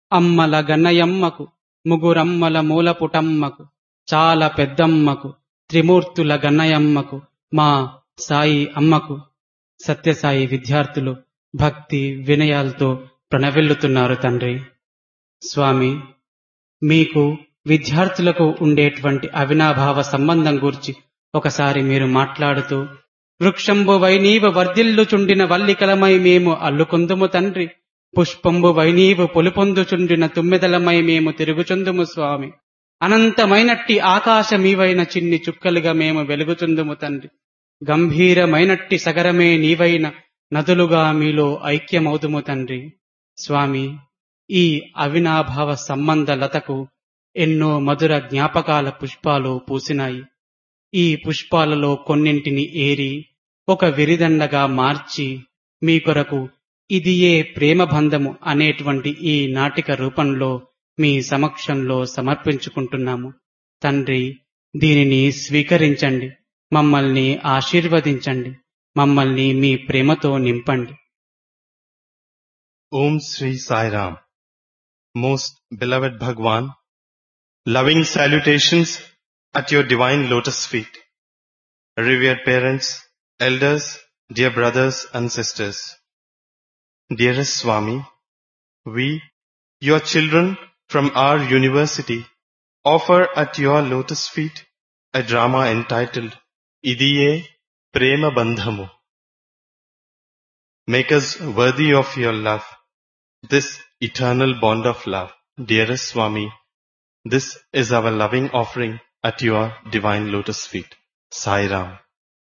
అమ్మల గన్నయమ్మకు ముగురమ్మల మూలపుటమ్మకు చాలా పెద్దమ్మకు త్రిమూర్తుల గన్నయమ్మకు మా సాయి అమ్మకు సత్యసాయి విద్యార్థులు భక్తి వినయాలతో ప్రణవిల్లుతున్నారు తండ్రి స్వామి మీకు విద్యార్థులకు ఉండేటువంటి అవినాభావ సంబంధం గురించి ఒకసారి మీరు మాట్లాడుతూ వృక్షంబు వైనీవ వర్ధిల్లుచుండిన వల్లికలమై మేము అల్లుకొందుము తండ్రి పుష్పంబు వైనీవు పొలుపొందుచుండిన తుమ్మెదలమై మేము తిరుగుచుందుము స్వామి అనంతమైనట్టి ఆకాశమీవైన చిన్ని చుక్కలుగా మేము వెలుగుచుందుము తండ్రి గంభీరమైనట్టి సగరమే నీవైన నదులుగా మీలో ఐక్యమవుదుము తండ్రి స్వామి ఈ అవినాభావ సంబంధ లతకు ఎన్నో మధుర జ్ఞాపకాల పుష్పాలు పూసినాయి ఈ పుష్పాలలో కొన్నింటిని ఏరి ఒక విరిదండగా మార్చి మీ కొరకు ఇది ఏ ప్రేమబంధము అనేటువంటి ఈ నాటిక రూపంలో మీ సమక్షంలో సమర్పించుకుంటున్నాము తండ్రి దీనిని స్వీకరించండి మమ్మల్ని ఆశీర్వదించండి మమ్మల్ని మీ ప్రేమతో నింపండి Om Sri Sai Ram. Most beloved Bhagwan, loving salutations at your divine lotus feet. Revered parents, elders, dear brothers and sisters. Dearest Swami, we, your children from our university, offer at your lotus feet a drama entitled Idiye Prema Bandhamu. Make us worthy of your love, this eternal bond of love. Dearest Swami, this is our loving offering at your divine lotus feet. Sai Ram.